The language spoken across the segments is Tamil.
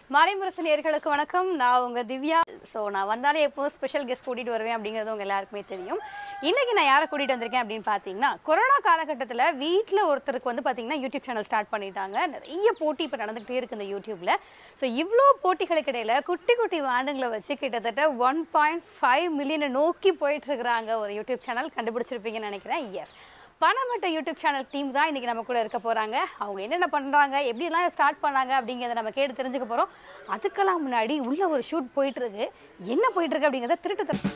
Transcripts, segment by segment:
மாலைமுரசு நேர்களுக்கு வணக்கம் நான் உங்க திவ்யா ஸோ நான் வந்தாலே எப்போதும் ஸ்பெஷல் கெஸ்ட் கூட்டிட்டு வருவேன் அப்படிங்கிறது உங்க எல்லாருக்குமே தெரியும் இன்னைக்கு நான் யாரை கூட்டிட்டு வந்திருக்கேன் அப்படின்னு பார்த்தீங்கன்னா கொரோனா காலகட்டத்தில் வீட்டில் ஒருத்தருக்கு வந்து பார்த்தீங்கன்னா யூடியூப் சேனல் ஸ்டார்ட் பண்ணிட்டாங்க நிறைய போட்டி இப்போ நடந்துகிட்டே இருக்கு இந்த யூடியூப்ல ஸோ இவ்வளோ போட்டிகளுக்கு இடையில குட்டி குட்டி வாண்டுங்களை வச்சு கிட்டத்தட்ட ஒன் பாயிண்ட் ஃபைவ் மில்லியனை நோக்கி போயிட்டு இருக்கிறாங்க ஒரு யூடியூப் சேனல் கண்டுபிடிச்சிருப்பீங்கன்னு நினைக்கிறேன் எஸ் பணமட்ட யூடியூப் சேனல் டீம் தான் இன்னைக்கு நம்ம கூட இருக்க போறாங்க அவங்க என்னென்ன பண்றாங்க எப்படிலாம் ஸ்டார்ட் பண்ணாங்க அப்படிங்கிறத நம்ம கேட்டு தெரிஞ்சுக்க போறோம் அதுக்கெல்லாம் முன்னாடி உள்ள ஒரு ஷூட் போயிட்டு இருக்கு என்ன போயிட்டு இருக்கு அப்படிங்கிறத திருட்டு தர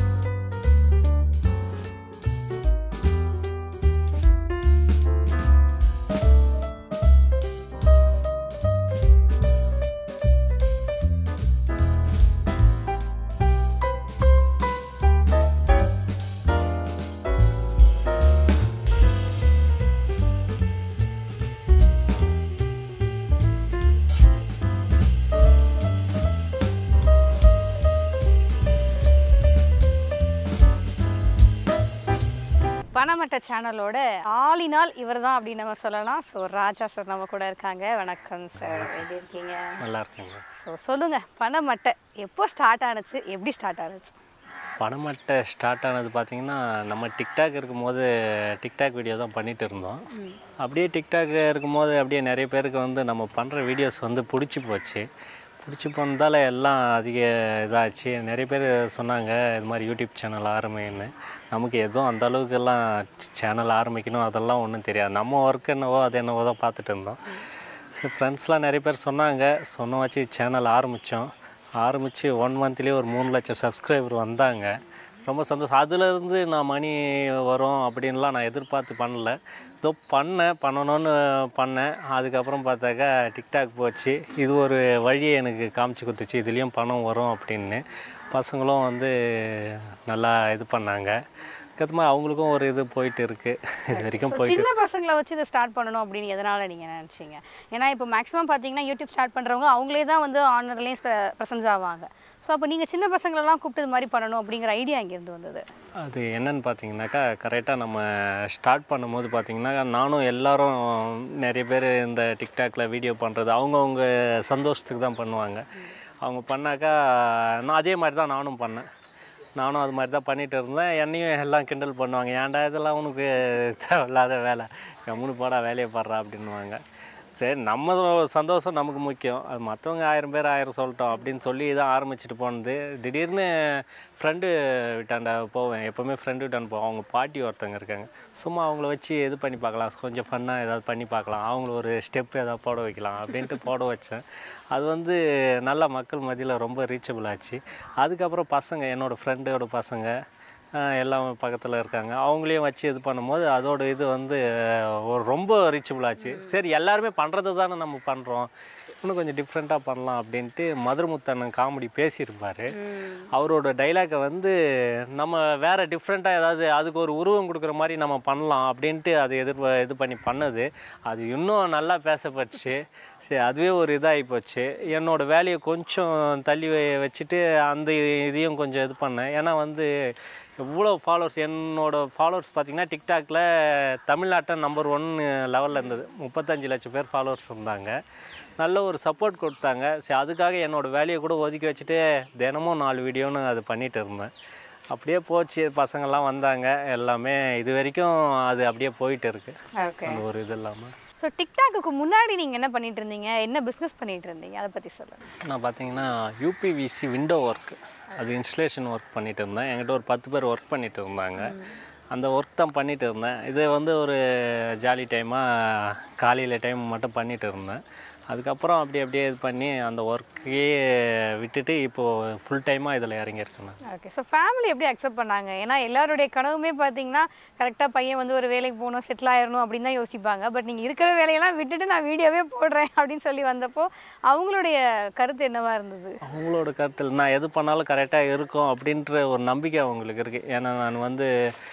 பணமட்ட சேனலோட ஆளினால் இவர் தான் அப்படின்னு நம்ம சொல்லலாம் ஸோ ராஜா சார் நம்ம கூட இருக்காங்க வணக்கம் சார் எப்படி இருக்கீங்க நல்லா இருக்குங்க ஸோ சொல்லுங்க பணமட்டை எப்போ ஸ்டார்ட் ஆனுச்சு எப்படி ஸ்டார்ட் ஆனுச்சு பணமட்டை ஸ்டார்ட் ஆனது பார்த்தீங்கன்னா நம்ம டிக்டாக் இருக்கும்போது டிக்டாக் வீடியோ தான் பண்ணிட்டு இருந்தோம் அப்படியே டிக்டாக் இருக்கும்போது அப்படியே நிறைய பேருக்கு வந்து நம்ம பண்ணுற வீடியோஸ் வந்து பிடிச்சி போச்சு பிடிச்சி போனதால எல்லாம் அதிக இதாச்சு நிறைய பேர் சொன்னாங்க இது மாதிரி யூடியூப் சேனல் ஆரம்பின்னு நமக்கு எதுவும் அந்த அளவுக்கெல்லாம் சேனல் ஆரம்பிக்கணும் அதெல்லாம் ஒன்றும் தெரியாது நம்ம ஒர்க் என்னவோ அது என்னவோ தான் பார்த்துட்டு இருந்தோம் சரி ஃப்ரெண்ட்ஸ்லாம் நிறைய பேர் சொன்னாங்க சொன்ன வச்சு சேனல் ஆரம்பித்தோம் ஆரம்பித்து ஒன் மந்த்லேயே ஒரு மூணு லட்சம் சப்ஸ்கிரைபர் வந்தாங்க ரொம்ப சந்தோஷம் அதுலேருந்து நான் மணி வரும் அப்படின்லாம் நான் எதிர்பார்த்து பண்ணல இதோ பண்ணேன் பண்ணணும்னு பண்ணேன் அதுக்கப்புறம் பார்த்தாக்கா டிக்டாக் போச்சு இது ஒரு வழியை எனக்கு காமிச்சு கொடுத்துச்சு இதுலேயும் பணம் வரும் அப்படின்னு பசங்களும் வந்து நல்லா இது பண்ணாங்க அதுக்கப்புறமா அவங்களுக்கும் ஒரு இது போயிட்டு இருக்குது இது வரைக்கும் போயிட்டு சின்ன பசங்களை வச்சு இதை ஸ்டார்ட் பண்ணணும் அப்படின்னு எதனால நீங்க நினைச்சீங்க ஏன்னா இப்போ மேக்ஸிமம் பார்த்தீங்கன்னா யூடியூப் ஸ்டார்ட் பண்றவங்க அவங்களே தான் வந்து ஆனர்லேயும் ப்ரெசன்ஸ் ஆவாங்க ஸோ அப்போ நீங்க சின்ன பசங்களெல்லாம் கூப்பிட்டு இது மாதிரி பண்ணணும் அப்படிங்கிற ஐடியா இங்கேருந்து வந்தது அது என்னன்னு பார்த்தீங்கன்னாக்கா கரெக்டாக நம்ம ஸ்டார்ட் பண்ணும்போது பார்த்தீங்கன்னா நானும் எல்லாரும் நிறைய பேர் இந்த டிக்டாக்ல வீடியோ பண்ணுறது அவங்கவுங்க சந்தோஷத்துக்கு தான் பண்ணுவாங்க அவங்க பண்ணாக்கா நான் அதே மாதிரி தான் நானும் பண்ணேன் நானும் அது மாதிரி தான் பண்ணிட்டு இருந்தேன் என்னையும் எல்லாம் கிண்டல் பண்ணுவாங்க ஏன்டா இதெல்லாம் உனக்கு தேவையில்லாத வேலை கம்முனு போடா வேலையை பாடுறா அப்படின்னுவாங்க சரி நம்ம சந்தோஷம் நமக்கு முக்கியம் அது மற்றவங்க ஆயிரம் பேர் ஆயிரம் சொல்லட்டும் அப்படின்னு சொல்லி தான் ஆரம்பிச்சுட்டு போனது திடீர்னு ஃப்ரெண்டு வீட்டாண்ட போவேன் எப்போவுமே ஃப்ரெண்டு வீட்டாண்ட போவேன் அவங்க பாட்டி ஒருத்தவங்க இருக்காங்க சும்மா அவங்கள வச்சு இது பண்ணி பார்க்கலாம் கொஞ்சம் ஃபன்னாக ஏதாவது பண்ணி பார்க்கலாம் அவங்கள ஒரு ஸ்டெப் ஏதாவது போட வைக்கலாம் அப்படின்ட்டு போட வச்சேன் அது வந்து நல்லா மக்கள் மத்தியில் ரொம்ப ரீச்சபிள் ஆச்சு அதுக்கப்புறம் பசங்க என்னோடய ஃப்ரெண்டோட பசங்க ஆஹ் எல்லாம் பக்கத்தில் இருக்காங்க அவங்களையும் வச்சு இது பண்ணும்போது அதோட இது வந்து ஆஹ் ஒரு ரொம்ப ரீச்சபிள் ஆச்சு சரி எல்லாருமே பண்ணுறது தானே நம்ம பண்ணுறோம் இன்னும் கொஞ்சம் டிஃப்ரெண்ட்டாக பண்ணலாம் அப்படின்ட்டு மதுரமுத்தண்ணன் காமெடி பேசியிருப்பார் அவரோட டைலாக்கை வந்து நம்ம வேறு டிஃப்ரெண்ட்டாக ஏதாவது அதுக்கு ஒரு உருவம் கொடுக்குற மாதிரி நம்ம பண்ணலாம் அப்படின்ட்டு அது எதிர்ப இது பண்ணி பண்ணது அது இன்னும் நல்லா பேசப்பட்டுச்சு சரி அதுவே ஒரு இதாகி போச்சு என்னோட வேலையை கொஞ்சம் தள்ளி வை- வச்சுட்டு அந்த இதையும் கொஞ்சம் இது பண்ணேன் ஏன்னா வந்து எவ்வளோ ஃபாலோவர்ஸ் என்னோட ஃபாலோவர்ஸ் பார்த்தீங்கன்னா டிக்டாக்ல தமிழ்நாட்டில் நம்பர் ஒன் லெவலில் இருந்தது முப்பத்தஞ்சு லட்சம் பேர் ஃபாலோவர்ஸ் இருந்தாங்க நல்ல ஒரு சப்போர்ட் கொடுத்தாங்க சரி அதுக்காக என்னோடய வேலையை கூட ஒதுக்கி வச்சுட்டு தினமும் நாலு வீடியோன்னு அது பண்ணிட்டு இருந்தேன் அப்படியே போச்சு பசங்கள்லாம் வந்தாங்க எல்லாமே இது வரைக்கும் அது அப்படியே போயிட்டு இருக்கு ஓகே அந்த ஒரு இது இல்லாமல் ஸோ டிக்டாக்கு முன்னாடி நீங்க என்ன பண்ணிட்டு இருந்தீங்க என்ன பிஸ்னஸ் பண்ணிட்டு இருந்தீங்க அதை பத்தி சொல்லுங்க நான் பார்த்தீங்கன்னா யூபிவிசி விண்டோ ஒர்க் அது இன்ஸ்டலேஷன் ஒர்க் பண்ணிட்டு இருந்தேன் என்கிட்ட ஒரு பத்து பேர் ஒர்க் பண்ணிட்டு இருந்தாங்க அந்த ஒர்க் தான் பண்ணிட்டு இருந்தேன் இது வந்து ஒரு ஜாலி டைமாக காலையில் டைம் மட்டும் பண்ணிட்டு இருந்தேன் அதுக்கப்புறம் அப்படி அப்படியே இது பண்ணி அந்த ஒர்க்கையே விட்டுட்டு இப்போது ஃபுல் டைமாக இதில் இறங்கியிருக்கேன் நான் ஓகே ஸோ ஃபேமிலி எப்படி அக்செப்ட் பண்ணாங்க ஏன்னா எல்லாருடைய கனவுமே பார்த்தீங்கன்னா கரெக்டாக பையன் வந்து ஒரு வேலைக்கு போகணும் செட்டில் ஆயிடணும் அப்படின்னு தான் யோசிப்பாங்க பட் நீங்கள் இருக்கிற வேலையெல்லாம் விட்டுட்டு நான் வீடியோவே போடுறேன் அப்படின்னு சொல்லி வந்தப்போ அவங்களுடைய கருத்து என்னவா இருந்தது அவங்களோட கருத்தில் நான் எது பண்ணாலும் கரெக்டாக இருக்கும் அப்படின்ற ஒரு நம்பிக்கை அவங்களுக்கு இருக்குது ஏன்னா நான் வந்து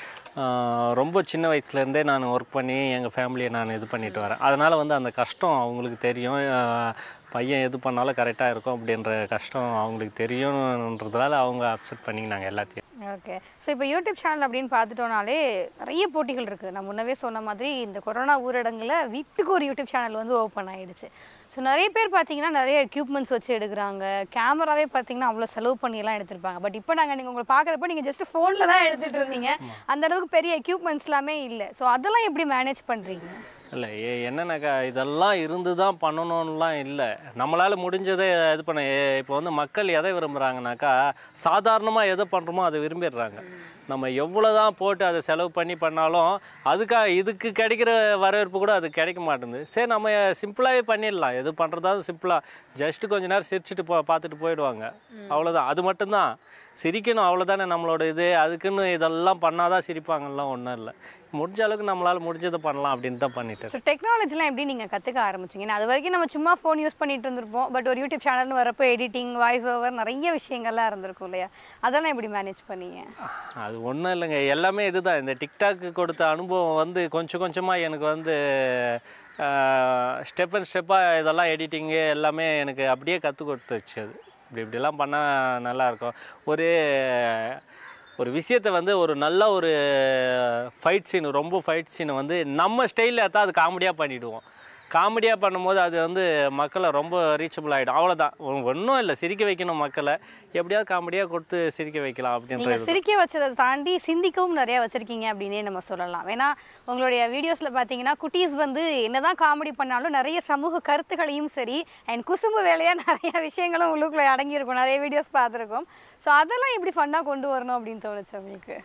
ஆஹ், ரொம்ப சின்ன வயசுலேருந்தே நான் ஒர்க் பண்ணி எங்கள் ஃபேமிலியை நான் இது பண்ணிட்டு வரேன் அதனால் வந்து அந்த கஷ்டம் அவங்களுக்கு தெரியும் ஆஹ், பையன் எது பண்ணாலும் கரெக்டாக இருக்கும் அப்படின்ற கஷ்டம் அவங்களுக்கு தெரியும்ன்றதால அவங்க அப்செட் பண்ணிக்கினாங்க எல்லாத்தையும் ஓகே ஸோ இப்போ யூடியூப் சேனல் அப்படின்னு பார்த்துட்டோம்னாலே நிறைய போட்டிகள் இருக்குது நான் முன்னவே சொன்ன மாதிரி இந்த கொரோனா ஊரடங்குல வீட்டுக்கு ஒரு யூடியூப் சேனல் வந்து ஓப்பன் ஆயிடுச்சு ஸோ நிறைய பேர் பார்த்தீங்கன்னா நிறைய எக்யூப்மெண்ட்ஸ் வச்சு எடுக்கிறாங்க கேமராவே பார்த்தீங்கன்னா அவ்வளோ செலவு பண்ணியெல்லாம் எடுத்திருப்பாங்க பட் இப்போ நாங்கள் நீங்கள் உங்களை பார்க்குறப்ப நீங்கள் ஜஸ்ட் ஃபோனில் தான் எடுத்துகிட்டு இருந்தீங்க அந்த அளவுக்கு பெரிய எக்யூப்மெண்ட்ஸ் எல்லாமே இல்லை ஸோ அதெல்லாம் எப்படி மேனேஜ் பண்ணுறீங்க இல்லை என்னன்னாக்கா இதெல்லாம் இருந்து தான் பண்ணணும்லாம் இல்லை நம்மளால் முடிஞ்சதை இது பண்ண ஏ- இப்போ வந்து மக்கள் எதை விரும்புகிறாங்கனாக்கா சாதாரணமாக எதை பண்ணுறோமோ அதை விரும்பிடுறாங்க நம்ம எவ்வளோ தான் போட்டு அதை செலவு பண்ணி பண்ணாலும் அதுக்காக இதுக்கு கிடைக்கிற வரவேற்பு கூட அது கிடைக்க மாட்டேங்குது சரி நம்ம சிம்பிளாகவே பண்ணிடலாம் எது பண்ணுறதாலும் சிம்பிளாக ஜஸ்ட்டு கொஞ்ச நேரம் சிரிச்சுட்டு போ பார்த்துட்டு போயிடுவாங்க அவ்வளோதான் அது மட்டும்தான் சிரிக்கணும் அவ்வளோதானே நம்மளோட இது அதுக்குன்னு இதெல்லாம் பண்ணாதான் சிரிப்பாங்கலாம் ஒன்றும் இல்லை முடிஞ்ச அளவுக்கு நம்மளால் முடிஞ்சதை பண்ணலாம் அப்படின்னு தான் பண்ணிட்டு ஸோ டெக்னாலஜிலாம் எப்படி நீங்கள் கற்றுக்க ஆரம்பிச்சீங்க ஏன்னா அது வரைக்கும் நம்ம சும்மா ஃபோன் யூஸ் பண்ணிட்டு இருந்திருப்போம் பட் ஒரு யூடியூப் சேனல்னு வரப்போ எடிட்டிங் வாய்ஸ் ஓவர் நிறைய விஷயங்கள்லாம் இருந்திருக்கும் இல்லையா அதெல்லாம் எப்படி மேனேஜ் பண்ணீங்க அது ஒன்றும் இல்லைங்க எல்லாமே இதுதான் இந்த டிக்டாக்கு கொடுத்த அனுபவம் வந்து கொஞ்சம் கொஞ்சமாக எனக்கு வந்து ஸ்டெப் அண்ட் ஸ்டெப்பாக இதெல்லாம் எடிட்டிங்கு எல்லாமே எனக்கு அப்படியே கற்றுக் கொடுத்துச்சு அது இப்படி இப்படிலாம் பண்ணால் நல்லாயிருக்கும் ஒரு ஒரு விஷயத்தை வந்து ஒரு நல்ல ஒரு ஃபைட் சீன் ரொம்ப ஃபைட் சீனை வந்து நம்ம ஸ்டைலில் தான் அது காமெடியாக பண்ணிவிடுவோம் காமெடியாக பண்ணும்போது அது வந்து மக்களை ரொம்ப ரீச்சபிள் ஆகிடும் அவ்வளோதான் ஒன்றும் இல்லை சிரிக்க வைக்கணும் மக்களை எப்படியாவது காமெடியாக கொடுத்து சிரிக்க வைக்கலாம் அப்படின்ற நீங்க சிரிக்க வச்சதை தாண்டி சிந்திக்கவும் நிறைய வச்சிருக்கீங்க அப்படின்னே நம்ம சொல்லலாம் ஏன்னா உங்களுடைய வீடியோஸ்ல பாத்தீங்கன்னா குட்டீஸ் வந்து என்னதான் காமெடி பண்ணாலும் நிறைய சமூக கருத்துக்களையும் சரி அண்ட் குசும்பு வேலையா நிறைய விஷயங்களும் உள்ளுக்குள்ள அடங்கியிருக்கும் நிறைய வீடியோஸ் பார்த்துருக்கோம் ஸோ அதெல்லாம் எப்படி ஃபன்னா கொண்டு வரணும் அப்படின்னு தோணுச்சு உங்களுக்கு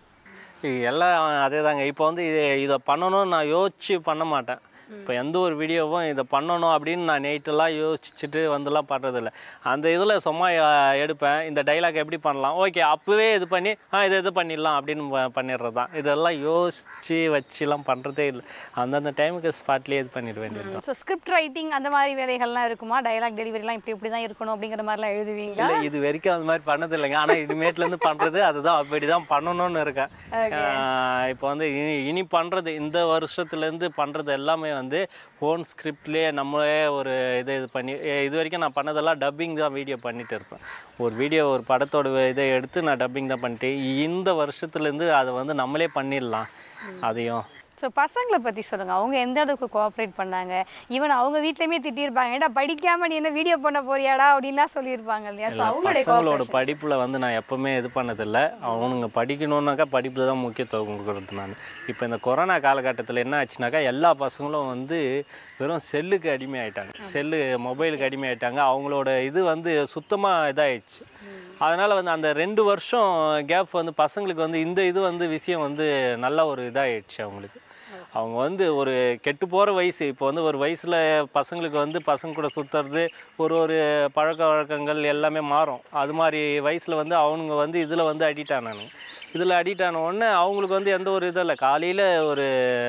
எல்லாம் அதே தாங்க இப்போ வந்து இது இதை பண்ணணும்னு நான் யோசிச்சு பண்ண மாட்டேன் இப்போ எந்த ஒரு வீடியோவும் இதை பண்ணணும் அப்படின்னு நான் நைட்டெல்லாம் யோசிச்சுட்டு வந்துலாம் பண்ணுறதில்ல அந்த இதில் சும்மா அஹ், எடுப்பேன் இந்த டைலாக் எப்படி பண்ணலாம் ஓகே அப்போவே இது பண்ணி ஆ இதை இது பண்ணிடலாம் அப்படின்னு ப- பண்ணிடுறது தான் இதெல்லாம் யோசித்து வச்சுலாம் பண்ணுறதே இல்லை அந்தந்த டைமுக்கு ஸ்பாட்லேயே இது பண்ணிட வேண்டியது ஸோ ஸ்கிரிப்ட் ரைட்டிங் அந்த மாதிரி வேலைகள்லாம் இருக்குமா டைலாக் டெலிவரிலாம் இப்படி இப்படி தான் இருக்கணும் அப்படிங்கிற மாதிரிலாம் எழுதுவீங்களா இல்லை இது வரைக்கும் அந்த மாதிரி பண்ணது இல்லைங்க ஆனால் இனிமேட்லேருந்து பண்ணுறது அதுதான் அப்படி தான் பண்ணணும்னு இருக்கேன் ஆஹ் இப்போ வந்து இனி இனி பண்ணுறது இந்த வருஷத்துலேருந்து பண்ணுறது எல்லாமே வந்து ஓன் ஸ்கிரிப்ட்லேயே நம்மளே ஒரு இது இது பண்ணி எ- இது வரைக்கும் நான் பண்ணதெல்லாம் டப்பிங் தான் வீடியோ பண்ணிட்டு இருப்பேன் ஒரு வீடியோ ஒரு படத்தோட இதை எடுத்து நான் டப்பிங் தான் பண்ணிட்டு இந்த வருஷத்துலேருந்து அதை வந்து நம்மளே பண்ணிடலாம் அதையும் ஸோ பசங்களை பற்றி சொல்லுங்க அவங்க எந்த அளவுக்கு கோஆப்ரேட் பண்ணாங்க ஈவன் அவங்க வீட்லயுமே திட்டியிருப்பாங்க ஏன்டா படிக்காம நீ என்ன வீடியோ பண்ண போறியாடா அப்படின்லாம் சொல்லியிருப்பாங்க இல்லையா ஸோ அவங்களுடைய பசங்களோட படிப்பில் வந்து நான் எப்போவுமே இது பண்ணதில்லை அவனுங்க படிக்கணுன்னாக்கா படிப்பில் தான் முக்கியத்துவம் கொடுக்குறது நான் இப்போ இந்த கொரோனா காலகட்டத்தில் என்ன ஆச்சுனாக்கா எல்லா பசங்களும் வந்து வெறும் செல்லுக்கு அடிமை ஆயிட்டாங்க செல்லு மொபைலுக்கு அடிமை ஆயிட்டாங்க அவங்களோட இது வந்து சுத்தமாக இதாயிடுச்சு அதனால் வந்து அந்த ரெண்டு வருஷம் கேப் வந்து பசங்களுக்கு வந்து இந்த இது வந்து விஷயம் வந்து நல்ல ஒரு இதாயிடுச்சு அவங்களுக்கு அவங்க வந்து ஒரு கெட்டு போகிற வயசு இப்போ வந்து ஒரு வயசில் பசங்களுக்கு வந்து பசங்க கூட சுற்றுறது ஒரு ஒரு பழக்க வழக்கங்கள் எல்லாமே மாறும் அது மாதிரி வயசில் வந்து அவனுங்க வந்து இதில் வந்து அடிக்ட் ஆனானுங்க இதில் அடிக்ட் ஆன உடனே அவங்களுக்கு வந்து எந்த ஒரு இதுவும் இல்லை காலையில் ஒரு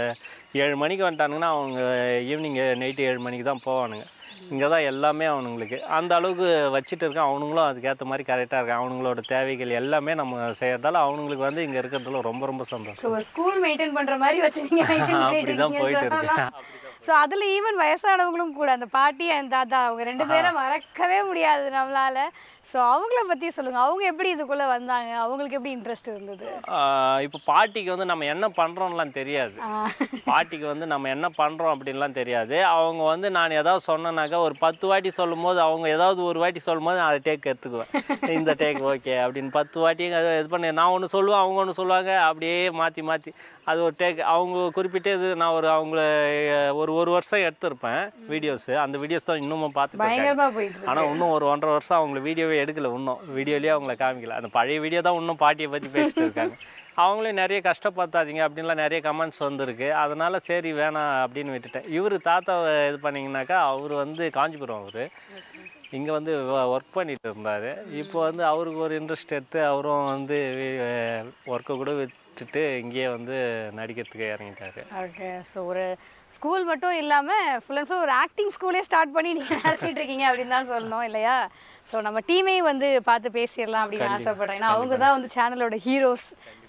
ஏழு மணிக்கு வந்துட்டானுங்கன்னா அவங்க ஈவினிங் நைட்டு ஏழு மணிக்கு தான் போவானுங்க இங்கே தான் எல்லாமே அவனுங்களுக்கு அந்த அளவுக்கு வச்சுட்டு இருக்கான் அவனுங்களும் அதுக்கேற்ற மாதிரி கரெக்டாக இருக்கான் அவனுங்களோட தேவைகள் எல்லாமே நம்ம செய்யறதால அவனுங்களுக்கு வந்து இங்கே இருக்கிறதுல ரொம்ப ரொம்ப சந்தோஷம் ஸோ ஸ்கூல் மெயின்டைன் பண்ற மாதிரி வச்சுருக்கீங்க அப்படிதான் போயிட்டு இருக்கு. ஸோ அதுல ஈவன் வயசானவங்களும் கூட அந்த பாட்டி அந்த தாத்தா அவங்க ரெண்டு பேரும் மறக்கவே முடியாது நம்மளால ஸோ அவங்கள பத்தி சொல்லுங்க அவங்க எப்படி இதுக்குள்ள வந்தாங்க அவங்களுக்கு எப்படி இன்ட்ரெஸ்ட் இருந்தது ஆஹ் இப்போ பாட்டிக்கு வந்து நம்ம என்ன பண்ணுறோம்லாம் தெரியாது ஆஹ் பாட்டிக்கு வந்து நம்ம என்ன பண்ணுறோம் அப்படின்லாம் தெரியாது அவங்க வந்து நான் ஏதாவது சொன்னேனாக்கா ஒரு பத்து வாட்டி சொல்லும் போது அவங்க ஏதாவது ஒரு வாட்டி சொல்லும் போது நான் அதை டேக் எடுத்துக்குவேன் இந்த டேக் ஓகே அப்படின்னு பத்து வாட்டி அதை இது பண்ணி நான் ஒன்று சொல்லுவேன் அவங்க ஒன்று சொல்லுவாங்க அப்படியே மாற்றி மாற்றி அது ஒரு டேக் அவங்க குறிப்பிட்ட இது நான் ஒரு அவங்கள அஹ், ஒரு ஒரு வருஷம் எடுத்திருப்பேன் வீடியோஸு அந்த வீடியோஸ் தான் இன்னமும் பார்த்துட்டு இருக்கேன். பயங்கரமா போயிட்டு இருக்கு ஆனால் இன்னும் ஒரு ஒன்றரை வருஷம் அவங்கள வீடியோவே எடுக்கல இன்னும் வீடியோலேயே அவங்கள காமிக்கல அந்த பழைய வீடியோ தான் இன்னும் பாட்டியை பற்றி பேசிட்டு இருக்காங்க அவங்களே நிறைய கஷ்டப்படுத்தாதீங்க அப்படின்லாம் நிறைய கமெண்ட்ஸ் வந்திருக்கு அதனால சரி வேணாம் அப்படின்னு விட்டுட்டேன் இவர் தாத்தாவை இது பண்ணிங்கனாக்கா அவர் வந்து காஞ்சிபுரம் அவர் இங்கே வந்து ஒர்க் பண்ணிட்டு இருந்தார் இப்போ வந்து அவருக்கு ஒரு இன்ட்ரெஸ்ட் எடுத்து அவரும் வந்து ஒர்க்கை கூட விட்டுட்டு இங்கேயே வந்து நடிக்கிறதுக்கு இறங்கிட்டாரு ஓகே ஸோ ஒரு ஸ்கூல் மட்டும் இல்லாம ஃபுல் அண்ட் ஃபுல் ஒரு ஆக்டிங் ஸ்கூலே ஸ்டார்ட் பண்ணி நீங்க நடத்திட்டு இருக்கீங்க அப்படின்னு தான் சொல்லணும் இல்லையா ஸோ நம்ம டீமே வந்து பார்த்து பேசிடலாம் அப்படின்னு ஆசைப்படுறேன் ஏன்னா அவங்க தான் வந்து சேனலோட ஹீரோஸ் ஸோ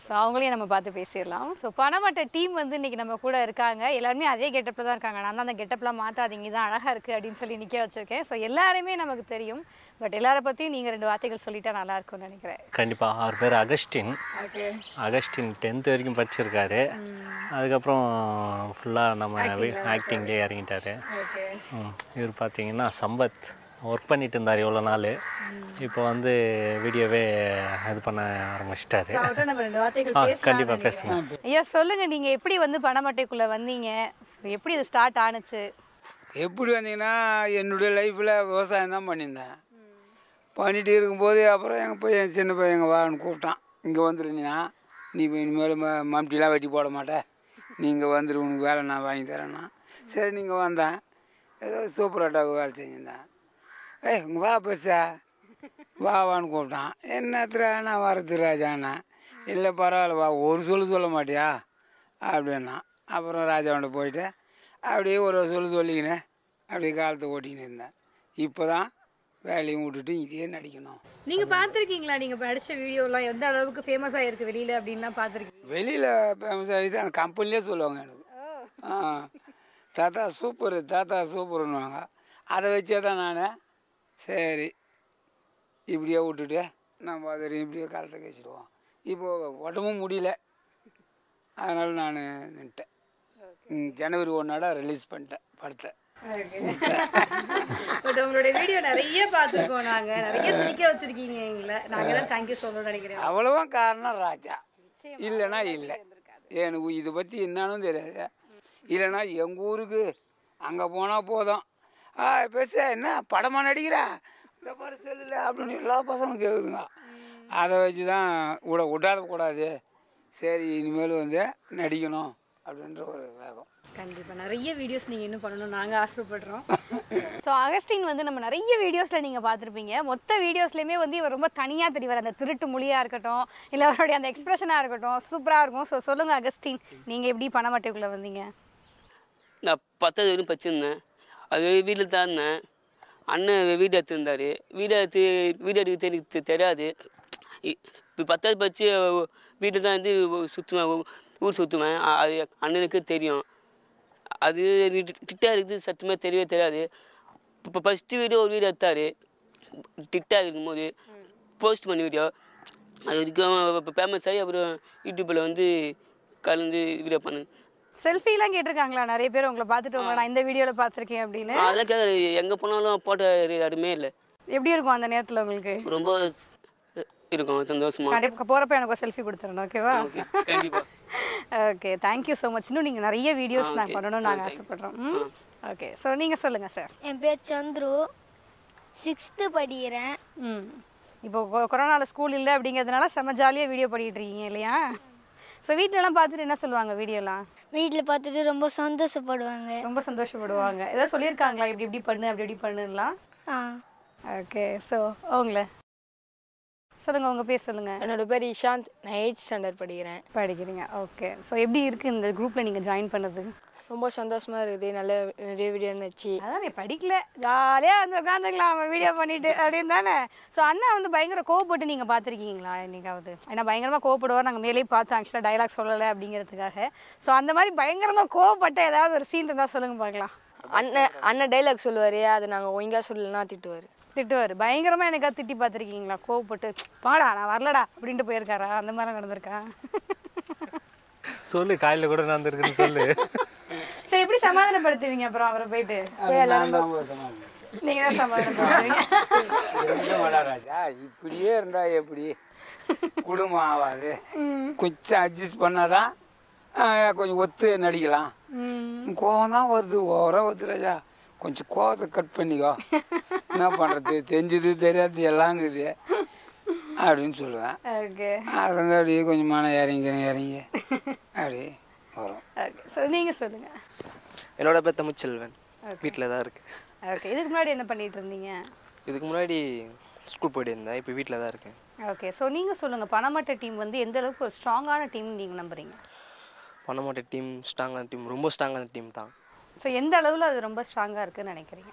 ஸோ அவங்களையும் நம்ம பார்த்து பேசிடலாம் ஸோ பணமட்ட டீம் வந்து இன்னைக்கு நம்ம கூட இருக்காங்க எல்லாருமே அதே கெட்டப்பில் தான் இருக்காங்க நான் தான் அந்த கெட்டப்லாம் மாற்றாதீங்க இதான் அழகாக இருக்குது அப்படின்னு சொல்லி நிற்க வச்சிருக்கேன் ஸோ எல்லாருமே நமக்கு தெரியும் பட் எல்லாரை பற்றியும் நீங்கள் ரெண்டு வார்த்தைகள் சொல்லிட்டா நல்லா இருக்கும்னு நினைக்கிறேன் கண்டிப்பாக அவர் பேர் அகஸ்டின் ஓகே அகஸ்டின் டென்த் வரைக்கும் படிச்சிருக்காரு அதுக்கப்புறம் ஃபுல்லாக நம்ம ஆக்டிங்லேயே இறங்கிட்டாரு ஓகே ம், இவர் பார்த்தீங்கன்னா சம்பத் ஒர்க் பண்ணிட்டு இருந்தார் இவ்வளோ நாள் இப்போ வந்து வீடியோவே இது பண்ண ஆரம்பிச்சிட்டாரு அவர்கிட்ட நம்ம ரெண்டு வார்த்தைகள் ஆ பேசலாம் கண்டிப்பாக பேசுங்க ஐயா சொல்லுங்க நீங்க எப்படி வந்து பணமட்டைக்குள்ள வந்தீங்க எப்படி இது ஸ்டார்ட் ஆனுச்சு எப்படி வந்தீங்கன்னா என்னுடைய லைஃப்பில் விவசாயம் தான் பண்ணியிருந்தேன் பண்ணிட்டு இருக்கும்போது அப்புறம் எங்கள் பையன் சின்ன பையன் எங்கள் வான்னு கூப்பிட்டான் இங்கே வந்துருந்தீங்கன்னா நீ இப்போ இனிமேல் ம மம்டிலாம் வெட்டி போட மாட்டேன் நீங்கள் வந்துரு உனக்கு வேலை நான் வாங்கி தரேன்னா சரி நீங்கள் வந்தேன் ஏதோ சூப்பர் ஆட்டாவுக்கு வேலை செஞ்சுருந்தேன் ஏய் உங்கள் வா பெருசா வா வான்னு கூப்பிட்டான் என்னத்துல நான் வரது ராஜாண்ணா இல்லை பரவாயில்ல வா ஒரு சொல்லு சொல்ல மாட்டியா அப்படின்னா அப்புறம் ராஜாவோட போயிட்டு அப்படியே ஒரு சொல்லு சொல்லிக்கினேன் அப்படியே காலத்தை ஓட்டிக்கின்னு இருந்தேன் இப்போ தான் வேலையும் விட்டுட்டு இதே நடிக்கணும் நீங்க பாத்திருக்கீங்களா நீங்க படிச்ச வீடியோ எல்லாம் எந்த அளவுக்கு ஃபேமஸ் ஆயிருக்கு வெளியில அப்படின்லாம் பாத்திருக்கீங்க வெளியில் ஃபேமஸ் ஆகிட்டு அந்த கம்பெனிலே சொல்லுவாங்க எனக்கு ஆ தாத்தா சூப்பர் தாத்தா சூப்பர்னுவாங்க அதை வச்சே தான் நான் சரி இப்படியே விட்டுட்டு நம்ம அதை இப்படியே காலத்தை கழிச்சிடுவோம் இப்போது உடம்பும் முடியல அதனால் நான் நின்ட்டேன் ம், ஜனவரி ஒன்னாட ரிலீஸ் பண்ணிட்டேன் படத்தை பட் உங்களுடைய வீடியோ நிறைய பார்த்துருக்கோம் நாங்க நிறைய சிரிக்க வச்சிருக்கீங்க எங்களை நாங்க தான் தேங்க்யூ சொல்லணும்னு நினைக்கிறேன் அவ்வளவா காரணம் ராஜா இல்லைன்னா இல்லை எனக்கு இதை பற்றி என்னன்னு தெரியாது இல்லைன்னா எங்கள் ஊருக்கு அங்கே போனால் போதும் ஆ பேச என்ன படமாக நடிக்கிறா இந்த பாரு செல்லுல அப்படின்னு எல்லா பசங்களும் கேட்குதுங்க அதை வச்சு தான் விட விடாத கூடாது சரி இனிமேல் வந்து நடிக்கணும் அப்படின்ற ஒரு வேகம் கண்டிப்பா நிறைய வீடியோஸ் நீங்க இன்னும் பண்ணணும் நாங்க ஆசைப்படுறோம் ஸோ அகஸ்டின் வந்து நம்ம நிறைய வீடியோஸ்ல நீங்க பார்த்திருப்பீங்க மொத்த வீடியோஸ்லயுமே வந்து இவர் ரொம்ப தனியா தெரிவார் அந்த திருட்டு மொழியா இருக்கட்டும் இல்ல அவருடைய அந்த எக்ஸ்பிரஷனா இருக்கட்டும் சூப்பரா இருக்கும் ஸோ சொல்லுங்க அகஸ்டின் நீங்க எப்படி பணமட்டைக்குள்ள வந்தீங்க நான் பத்தாவது வரையும் படிச்சிருந்தேன் அது வீட்டில் தான் இருந்தேன் அண்ணன் வீடு எடுத்துருந்தார் வீடு எடுத்து வீடு எடுக்க எனக்கு தெ- தெரியாது இப்போ பத்தாவது படித்து வீட்டில் தான் இருந்து சுற்றுவேன் ஊர் சுற்றுவேன் அது அண்ணனுக்கு தெரியும் அது டிட்டா இருக்குது சத்துமே தெரியவே தெரியாது இப்போ ஃபஸ்ட்டு வீடியோ ஒரு வீடியோ எடுத்தார் டிட்டா இருக்கும்போது போஸ்ட் பண்ண வீடியோ அது வரைக்கும் ஃபேமஸ் ஆகி அப்புறம் யூடியூப்பில் வந்து கலந்து வீடியோ பண்ணு செல்ஃபிலாம் கேட்டிருக்காங்களா நிறைய பேர் உங்களை பார்த்துட்டு உங்களை நான் இந்த வீடியோல பார்த்துருக்கேன் அப்படின்னு அதெல்லாம் கேட்க எங்கே போனாலும் போட்ட யாருமே இல்லை எப்படி இருக்கும் அந்த நேரத்துல உங்களுக்கு ரொம்ப ஸ்- இருக்கும் சந்தோஷமா கண்டிப்பா போறப்ப எனக்கு ஒரு செல்ஃபி கொடுத்துறணும் ஓகேவா ஓகே கண்டிப்பா ஓகே தேங்க்யூ ஸோ மச் இன்னும் நீங்கள் நிறைய வீடியோஸ் நான் பண்ணணும்னு நாங்கள் ஆசைப்படுறோம் ம் ஓகே ஸோ நீங்கள் சொல்லுங்கள் சார் என் பேர் சந்துரு சிக்ஸ்த்து படிக்கிறேன் ம் இப்போ கொ- கொரோனால ஸ்கூல் இல்லை அப்படிங்கிறதுனால செம்ம ஜாலியாக வீடியோ பண்ணிட்டு இருக்கீங்க இல்லையா ஸோ வீட்டிலலாம் பார்த்துட்டு என்ன சொல்லுவாங்க வீடியோலாம் வீட்டில் பார்த்துட்டு ரொம்ப சந்தோஷப்படுவாங்க ரொம்ப சந்தோஷப்படுவாங்க ஏதாவது சொல்லியிருக்காங்களா இப்படி இப்படி பண்ணு அப்படி இப்படி பண்ணுலாம் ஆ ஓகே ஸோ அவங்கள சொல்லுங்கள் உங்கள் பேர் சொல்லுங்கள் என்னோட பேர் இஷாந்த் நான் எயிட் ஸ்டாண்டர்ட் படிக்கிறேன் படிக்கிறீங்க ஓகே ஸோ எப்படி இருக்குது இந்த குரூப்பில் நீங்கள் ஜாயின் பண்ணது ரொம்ப சந்தோஷமா இருக்குது நல்ல நிறைய வீடியோ வச்சு அதான் நீ படிக்கல ஜாலியாக வந்து உட்காந்துக்கலாம் நம்ம வீடியோ பண்ணிட்டு அப்படின்னு தானே ஸோ அண்ணா வந்து பயங்கர கோவப்பட்டு நீங்கள் பார்த்துருக்கீங்களா என்னைக்காவது ஏன்னா பயங்கரமாக கோவப்படுவார் நாங்கள் மேலேயே பார்த்தோம் ஆக்சுவலாக டைலாக் சொல்லலை அப்படிங்கிறதுக்காக ஸோ அந்த மாதிரி பயங்கரமாக கோவப்பட்ட ஏதாவது ஒரு சீன் இருந்தால் சொல்லுங்க பார்க்கலாம் அண்ணன் அண்ணன் டைலாக் சொல்லுவார் அதை நாங்கள் ஒழுங்கா சொல்லலைன்னா திட்டுவார் திட்டுவார் பயங்கரமாக எனக்கா திட்டி பார்த்துருக்கீங்களா கோவப்பட்டு பாடா நான் வரலடா அப்படின்ட்டு போயிருக்காரா அந்த மாதிரி நடந்திருக்கா சொல்லு காலையில் கூட நடந்திருக்குன்னு சொல்லு சரி எப்படி சமாதானப்படுத்துவீங்க அப்புறம் அவரை போயிட்டு நான் தான் ஒரு சமாளி. நீங்கள் தான் சமாதானப்படுத்துவீங்க என்ன ராஜா இப்படியே இருந்தா எப்படி குடும்பம் ஆகாது கொஞ்சம் அட்ஜஸ்ட் பண்ணாதான் ஆ, கொஞ்சம் ஒத்து நடிக்கலாம் கோவம் தான் வருது ஓவரா வருது ராஜா கொஞ்சம் கோவத்தை கட் பண்ணிக்கோ என்ன பண்ணுறது தெரிஞ்சது தெரியாது எல்லாங்குது அப்படின்னு சொல்லுவேன் ஓகே அது வந்து அப்படியே கொஞ்சம் மன இறங்கி இறங்கி அப்படி வரும் ஓகே ஸோ நீங்கள் சொல்லுங்கள் என்னோட பேர் தமிழ்ச்செல்வன் வீட்டில் தான் இருக்கு ஓகே இதுக்கு முன்னாடி என்ன பண்ணிட்டு இருந்தீங்க இதுக்கு முன்னாடி ஸ்கூல் போயிட்டு இருந்தேன் இப்போ வீட்டில் தான் இருக்கேன் ஓகே ஸோ நீங்கள் சொல்லுங்கள் பணமட்ட டீம் வந்து எந்த அளவுக்கு ஒரு ஸ்ட்ராங்கான டீம் நீங்கள் நம்புறீங்க பண்ண மாட்டேன் டீம் ஸ்ட்ராங்கான டீம் ரொம்ப ஸ்ட்ராங்கான டீம் தான் ஸோ எந்த அளவில் அது ரொம்ப ஸ்ட்ராங்காக இருக்குன்னு நினைக்கிறீங்க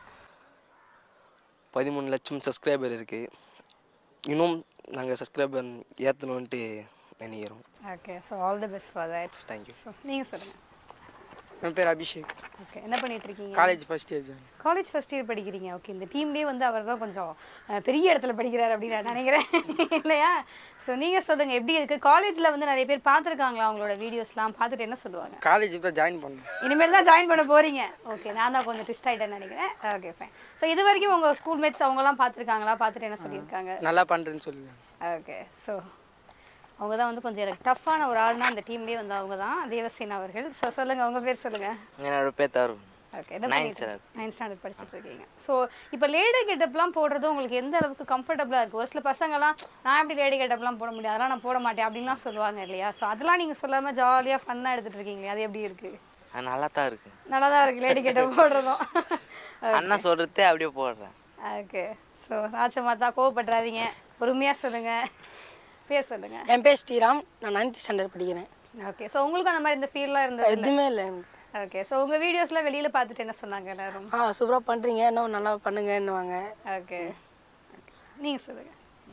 பதிமூணு லட்சம் சப்ஸ்கிரைபர் இருக்குது இன்னும் நாங்கள் சப்ஸ்கிரைபர் ஏற்றணுன்ட்டு நினைக்கிறோம் okay so all the best for that thank you so நீங்கள் சொல்லுங்கள் என் பேர் அபிஷேக் ஓகே என்ன பண்ணிட்டு இருக்கீங்க college first year join college first year படிக்கிறீங்க ஓகே இந்த டீம்லேயே வந்து அவர் தான் கொஞ்சம் அஹ், பெரிய இடத்துல படிக்கிறார் அப்படின்னு நான் நினைக்கிறேன் இல்லையா ஸோ நீங்கள் சொல்லுங்கள் எப்படி இருக்குது காலேஜில் வந்து நிறைய பேர் பார்த்துருக்காங்களா அவங்களோட வீடியோஸ்லாம் பார்த்துட்டு என்ன சொல்லுவாங்க காலேஜ் தான் ஜாயின் பண்ணேன் இனிமேல் தான் ஜாயின் பண்ண போறீங்க ஓகே நான் தான் கொஞ்சம் ட்விஸ்ட் ஆகிட்டேன்னு நினைக்கிறேன் ஓகே ஃபைன் ஸோ இது வரைக்கும் உங்கள் ஸ்கூல் மேட்ஸ் அவங்கலாம் பார்த்துருக்காங்களா பார்த்துட்டு என்ன சொல்லியிருக்காங்க நல்லா பண்ணுறேன்னு சொல்லுவேன் ஓகே ஸோ அவங்க தான் வந்து கொஞ்சம் எனக்கு டஃப்பான ஒரு ஆள்னா அந்த டீம்லேயே வந்து அவங்க தான் தேவசேனா அவர்கள் ஸோ சொல்லுங்கள் உங்கள் பேர் சொல்லுங்கள் என்னோட பேர் தருண் ஓகே என்ன Ninth பண்ணிட்டு standard. நைன்த் ஸ்டாண்டர்ட் படிச்சுட்டு இருக்கீங்க ஸோ இப்போ லேடி கெட்டப்லாம் போடுறது உங்களுக்கு எந்த அளவுக்கு கம்ஃபர்டபுளாக இருக்குது ஒரு சில பசங்கலாம் நான் எப்படி லேடி கெட்டப்லாம் போட முடியும் அதெல்லாம் நான் போட மாட்டேன் அப்படின்லாம் சொல்லுவாங்க இல்லையா ஸோ அதெல்லாம் நீங்கள் சொல்லாமல் ஜாலியாக ஃபன்னாக எடுத்துகிட்டு இருக்கீங்களே அது எப்படி இருக்குது அது நல்லா தான் இருக்கு நல்லா தான் இருக்குது லேடி கெட்டப் போடுறதும் அண்ணா சொல்றதே அப்படியே போடுறேன் ஓகே ஸோ ராஜமாதா கோவப்படுறாதீங்க பொறுமையாக சொல்லுங்கள் பேர் சொல்லுங்கள் என் பேர் ஸ்ரீராம் நான் நைன்த் ஸ்டாண்டர்ட் படிக்கிறேன் ஓகே ஸோ உங்களுக்கு அந்த மாதிரி இந்த ஃபீல்லாம் இருந்தது எதுவுமே இல்லை எனக்கு ஓகே ஸோ உங்கள் வீடியோஸ்லாம் வெளியில் பார்த்துட்டு என்ன சொன்னாங்க எல்லாரும் ஆ சூப்பராக பண்ணுறீங்க இன்னும் நல்லா பண்ணுங்கன்னுவாங்க ஓகே நீங்கள் சொல்லுங்கள்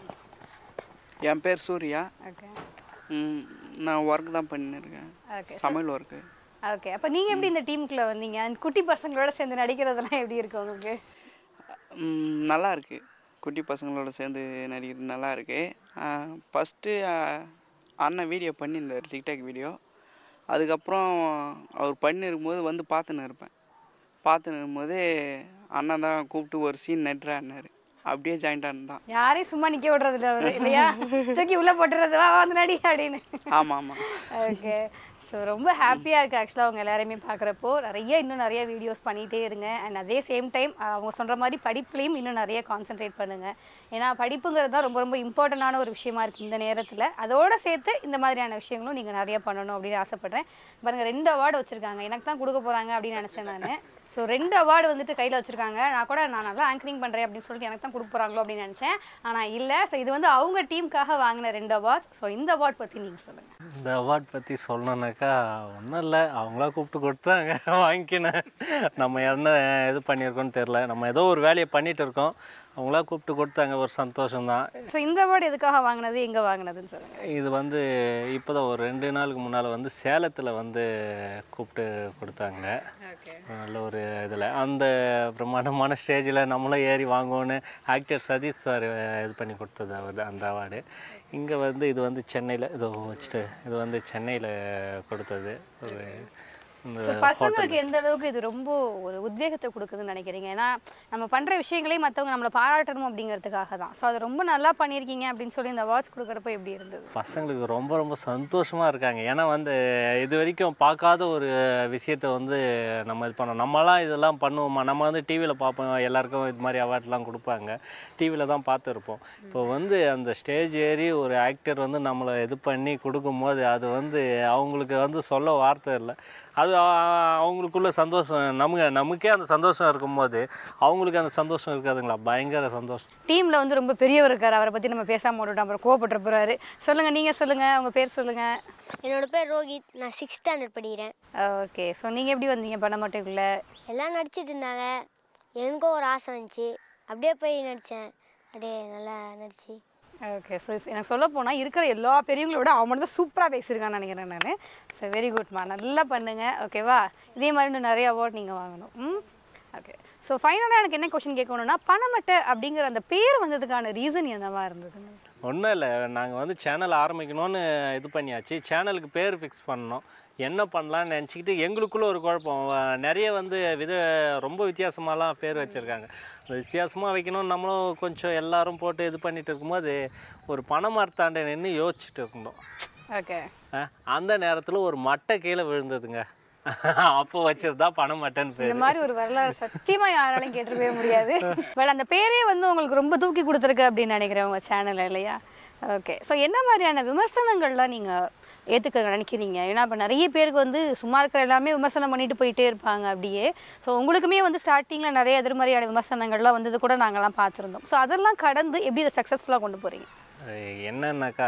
என் பேர் சூர்யா ஓகே ம், நான் ஒர்க் தான் பண்ணிருக்கேன் Okay, சமையல் ஒர்க்கு ஓகே அப்போ நீங்கள் எப்படி இந்த டீமுக்குள்ள வந்தீங்க அந்த குட்டி பசங்களோட சேர்ந்து நடிக்கிறதெல்லாம் எப்படி இருக்கு உங்களுக்கு நல்லா இருக்கு குட்டி பசங்களோட சேர்ந்து நடிக்கிறது நல்லா இருக்கு ஃபஸ்ட்டு அண்ணன் வீடியோ பண்ணியிருந்தார் டிக்டாக் வீடியோ அதுக்கப்புறம் அவர் பண்ணிருக்கும்போது வந்து பார்த்துன்னு இருப்பேன் பார்த்துன்னு இருக்கும்போது அண்ணன் தான் கூப்பிட்டு ஒரு சீன் நட்டுறான்னாரு அப்படியே ஜாயிண்ட் தான் யாரையும் சும்மா நிக்க விடுறது இல்லை அவரு இல்லையா தூக்கி உள்ள போட்டுறது வா வந்து நடி அப்படின்னு ஆமாம் ஆமாம் ஓகே ஸோ ரொம்ப ஹாப்பியாக இருக்குது ஆக்சுவலாக அவங்க எல்லாரையுமே பார்க்குறப்போ நிறைய இன்னும் நிறைய வீடியோஸ் பண்ணிகிட்டே இருங்க அண்ட் அதே சேம் டைம் அவங்க சொல்கிற மாதிரி படிப்புலையும் இன்னும் நிறைய கான்சென்ட்ரேட் பண்ணுங்கள் ஏன்னா படிப்புங்கிறது தான் ரொம்ப ரொம்ப இம்பார்ட்டண்டான ஒரு விஷயமா இருக்குது இந்த நேரத்தில் அதோட சேர்த்து இந்த மாதிரியான விஷயங்களும் நீங்கள் நிறைய பண்ணணும் அப்படின்னு ஆசைப்பட்றேன் பாருங்கள் ரெண்டு அவார்டு வச்சுருக்காங்க எனக்கு தான் கொடுக்க போகிறாங்க அப்படின்னு நினச்சேன் நான் ஸோ ரெண்டு அவார்டு வந்துட்டு கையில் வச்சுருக்காங்க நான் கூட நான் நல்லா ஆங்கரிங் பண்ணுறேன் அப்படின்னு சொல்லிட்டு எனக்கு தான் கொடுக்க போகிறாங்களோ அப்படின்னு நினச்சேன் ஆனால் இல்லை ஸோ இது வந்து அவங்க டீமுக்காக வாங்கின ரெண்டு அவார்ட் ஸோ இந்த அவார்ட் பற்றி நீங்கள் சொல்லுங்கள் இந்த அவார்ட் பற்றி சொல்லணுன்னாக்கா ஒன்றும் இல்லை அவங்களா கூப்பிட்டு கொடுத்தாங்க வாங்கிக்கினேன் நம்ம என்ன இது பண்ணியிருக்கோன்னு தெரில நம்ம ஏதோ ஒரு வேலையை பண்ணிட்டு இருக்கோம் அவங்களா கூப்பிட்டு கொடுத்தாங்க ஒரு சந்தோஷம்தான் ஸோ இந்த அவார்டு எதுக்காக வாங்கினது எங்கே வாங்கினதுன்னு சொல்லுங்கள் இது வந்து இப்போ தான் ஒரு ரெண்டு நாளுக்கு முன்னால் வந்து சேலத்தில் வந்து கூப்பிட்டு கொடுத்தாங்க நல்ல ஒரு இதில் அந்த பிரம்மாண்டமான ஸ்டேஜில் நம்மளும் ஏறி வாங்குவோன்னு ஆக்டர் சதீஷ் சார் இது பண்ணி கொடுத்தது அவர் அந்த அவார்டு இங்கே வந்து இது வந்து சென்னையில் இதோ வச்சுட்டு இது வந்து சென்னையில் கொடுத்தது ஒரு இந்த ஸோ பசங்களுக்கு எந்த அளவுக்கு இது ரொம்ப ஒரு உத்வேகத்தை கொடுக்குதுன்னு நினைக்கிறீங்க ஏன்னா நம்ம பண்ணுற விஷயங்களையும் மற்றவங்க நம்மளை பாராட்டணும் அப்படிங்கிறதுக்காக தான் ஸோ அதை ரொம்ப நல்லா பண்ணியிருக்கீங்க அப்படின்னு சொல்லி இந்த அவார்ட்ஸ் கொடுக்குறப்ப எப்படி இருந்தது பசங்களுக்கு ரொம்ப ரொம்ப சந்தோஷமாக இருக்காங்க ஏன்னா வந்து இது வரைக்கும் பார்க்காத ஒரு விஷயத்தை வந்து நம்ம இது பண்ணோம் நம்மலாம் இதெல்லாம் பண்ணுவோமா நம்ம வந்து டிவியில் பார்ப்போம் எல்லாருக்கும் இது மாதிரி அவார்ட்லாம் கொடுப்பாங்க டிவியில் தான் பார்த்துருப்போம் இப்போ வந்து அந்த ஸ்டேஜ் ஏறி ஒரு ஆக்டர் வந்து நம்மளை இது பண்ணி கொடுக்கும்போது அது வந்து அவங்களுக்கு வந்து சொல்ல வார்த்தை இல்லை அது அ- அவங்களுக்குள்ள சந்தோஷம் நமக்கு நமக்கே அந்த சந்தோஷம் இருக்கும்போது அவங்களுக்கு அந்த சந்தோஷம் இருக்காதுங்களா பயங்கர சந்தோஷம் டீமில் வந்து ரொம்ப பெரியவர் இருக்கார் அவரை பற்றி நம்ம பேசாம விட்டுட்டோம் அப்புறம் கோவப்பட்டு போகிறாரு சொல்லுங்கள் நீங்கள் சொல்லுங்கள் உங்கள் பேர் சொல்லுங்கள் என்னோட பேர் ரோஹித் நான் சிக்ஸ்த் ஸ்டாண்டர்ட் படிக்கிறேன் ஓகே ஸோ நீங்கள் எப்படி வந்தீங்க பண்ண மாட்டேங்குள்ள எல்லாம் நடிச்சிட்டு இருந்தாங்க எனக்கும் ஒரு ஆசை வந்துச்சு அப்படியே போய் நடித்தேன் அப்படியே நல்லா நடிச்சு ஓகே ஸோ எனக்கு சொல்ல போனால் இருக்கிற எல்லா பெரியவங்களோட அவன் மட்டும் தான் சூப்பராக பேசியிருக்கான்னு நினைக்கிறேன் நான் ஸோ வெரி குட்மா நல்லா பண்ணுங்க ஓகேவா இதே மாதிரி இன்னும் நிறைய அவார்ட் நீங்கள் வாங்கணும் ம் ஓகே ஸோ ஃபைனலாக எனக்கு என்ன கொஷின் கேட்கணும்னா பணமட்டை அப்படிங்கிற அந்த பேர் வந்ததுக்கான ரீசன் என்னவா இருந்ததுன்னு ஒன்றும் இல்லை நாங்கள் வந்து சேனல் ஆரம்பிக்கணும்னு இது பண்ணியாச்சு சேனலுக்கு பேர் ஃபிக்ஸ் பண்ணோம் என்ன பண்ணலாம்னு நினச்சிக்கிட்டு எங்களுக்குள்ள ஒரு குழப்பம் வ- நிறைய வந்து வித ரொம்ப வித்தியாசமாலாம் பேர் வச்சுருக்காங்க அந்த வித்தியாசமாக வைக்கணும் நம்மளும் கொஞ்சம் எல்லாரும் போட்டு இது பண்ணிட்டு இருக்கும்போது ஒரு பணமரத்தாண்ட நின்று யோசிச்சுட்டு இருந்தோம் ஓகே அஹ், அந்த நேரத்தில் ஒரு மட்டை கீழே விழுந்ததுங்க அப்போ வச்சது தான் பணமட்டைன்னு இந்த பேர் மாதிரி ஒரு வரலாறு சத்தியமா யாராலையும் கேட்டுருக்கவே முடியாது பட் அந்த பேரே வந்து உங்களுக்கு ரொம்ப தூக்கி கொடுத்துருக்கு அப்படின்னு நினைக்கிறேன் உங்க சேனல் இல்லையா ஓகே ஸோ என்ன மாதிரியான விமர்சனங்கள்லாம் நீங்க ஏத்துக்க நினைக்கிறீங்க ஏன்னா இப்போ நிறைய பேருக்கு வந்து சும்மா இருக்கிற எல்லாமே விமர்சனம் பண்ணிட்டு போயிட்டே இருப்பாங்க அப்படியே ஸோ உங்களுக்குமே வந்து ஸ்டார்டிங்கில் நிறைய எதிர்மறையான விமர்சனங்கள்லாம் வந்தது கூட நாங்கள்லாம் பார்த்துருந்தோம் ஸோ அதெல்லாம் கடந்து எப்படி இதை சக்ஸஸ்ஃபுல்லாக கொண்டு போறீங்க அது என்னன்னாக்கா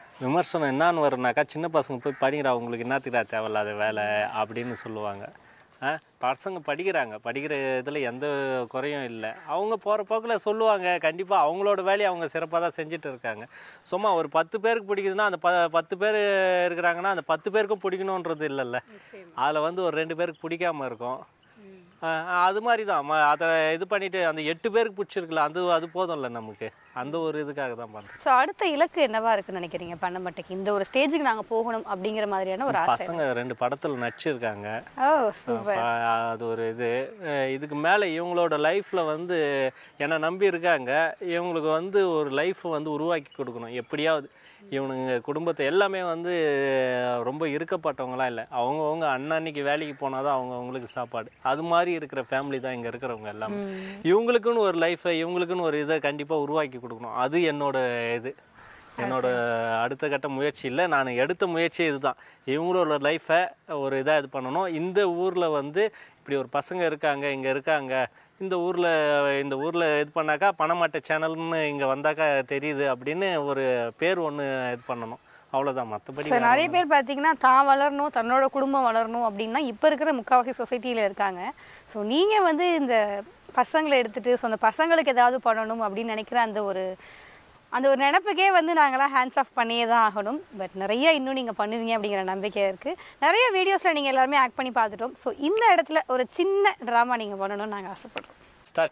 விமர்சனம் என்னான்னு வரும்னாக்கா சின்ன பசங்க போய் படிங்கடா உங்களுக்கு என்னத்துக்குடா தேவையில்லாத வேலை அப்படின்னு சொல்லுவாங்க ஆ பசங்க படிக்கிறாங்க படிக்கிற இதில் எந்த குறையும் இல்லை அவங்க போகிற போக்கில் சொல்லுவாங்க கண்டிப்பாக அவங்களோட வேலையை அவங்க சிறப்பாக தான் செஞ்சுட்டு இருக்காங்க சும்மா ஒரு பத்து பேருக்கு பிடிக்குதுன்னா அந்த ப பத்து பேர் இருக்கிறாங்கன்னா அந்த பத்து பேருக்கும் பிடிக்கணுன்றது இல்லைல்ல அதில் வந்து ஒரு ரெண்டு பேருக்கு பிடிக்காம இருக்கும் ஆ, அது மாதிரி தான் ம- அதை இது பண்ணிட்டு அந்த எட்டு பேருக்கு பிடிச்சிருக்குல்ல அது அது போதும்ல நமக்கு அந்த ஒரு இதுக்காக தான் பண்ணுறோம் ஸோ அடுத்த இலக்கு என்னவா இருக்குன்னு நினைக்கிறீங்க பண்ணமட்டைக்கு இந்த ஒரு ஸ்டேஜுக்கு நாங்க போகணும் அப்படிங்கிற மாதிரியான ஒரு ஆசை பசங்க ரெண்டு படத்தில் நடிச்சிருக்காங்க ஓ சூப்பர் அப்ப அது ஒரு இது அஹ் இதுக்கு மேலே இவங்களோட லைஃப்பில் வந்து என்னை நம்பி இருக்காங்க இவங்களுக்கு வந்து ஒரு லைஃப் வந்து உருவாக்கி கொடுக்கணும் எப்படியாவது இவனுங்க குடும்பத்தை எல்லாமே வந்து ரொம்ப இருக்கப்பட்டவங்களாம் இல்லை அவங்கவுங்க அன்னன்னைக்கு வேலைக்கு போனால் தான் அவங்க அவங்களுக்கு சாப்பாடு அது மாதிரி இருக்கிற ஃபேமிலி தான் இங்கே இருக்கிறவங்க எல்லாமே இவங்களுக்குன்னு ஒரு லைஃப்பை இவங்களுக்குன்னு ஒரு இதை கண்டிப்பாக உருவாக்கி கொடுக்கணும் அது என்னோட இது என்னோட அடுத்த கட்ட முயற்சி இல்லை நான் எடுத்த முயற்சி இதுதான் இவங்களோட லைஃப்பை ஒரு இதாக இது பண்ணணும் இந்த ஊரில் வந்து இப்படி ஒரு பசங்க இருக்காங்க இங்கே இருக்காங்க இந்த ஊரில் இந்த ஊரில் இது பண்ணாக்கா பணமாட்ட சேனல்னு இங்கே வந்தாக்கா தெரியுது அப்படின்னு ஒரு பேர் ஒன்று இது பண்ணணும் அவ்வளோதான் மற்றபடி ஸோ நிறைய பேர் பார்த்தீங்கன்னா தான் வளரணும் தன்னோட குடும்பம் வளரணும் அப்படின்னா இப்போ இருக்கிற முக்கால்வாசி சொசைட்டியில் இருக்காங்க ஸோ நீங்கள் வந்து இந்த பசங்களை எடுத்துட்டு ஸோ அந்த பசங்களுக்கு ஏதாவது பண்ணணும் அப்படின்னு நினைக்கிற அந்த ஒரு அந்த ஒரு நினப்புக்கே வந்து நாங்களாம் ஹேண்ட்ஸ் ஆஃப் பண்ணியே தான் ஆகணும் பட் நிறைய இன்னும் நீங்கள் பண்ணுவீங்க அப்படிங்கிற நம்பிக்கை இருக்குது நிறைய வீடியோஸில் நீங்கள் எல்லாருமே ஆக்ட் பண்ணி பார்த்துட்டோம் ஸோ இந்த இடத்துல ஒரு சின்ன ட்ராமா நீங்கள் பண்ணணும்னு நாங்கள் ஆசைப்படுறோம் ஸ்டார்ட்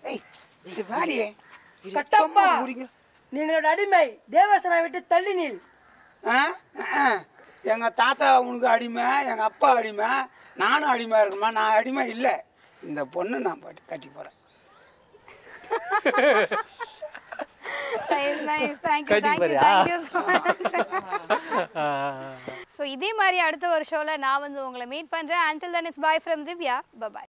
கட்டப்பா நீ என்னோட அடிமை தேவசனை விட்டு தள்ளி நில் எங்கள் தாத்தா உனக்கு அடிமை எங்கள் அப்பா அடிமை நானும் அடிமை இருக்கணுமா நான் அடிமை இல்லை இந்த பொண்ணு நான் பட்டி கட்டி போகிறேன் நைஸ் நைஸ் தேங்க்யூ கட்டி தேங்க்யூ பாரியா? தேங்க்யூ ஸோ இதே மாதிரி அடுத்த ஒரு ஷோவில் நான் வந்து உங்களை மீட் பண்ணுறேன் until then it's bye from Divya bye bye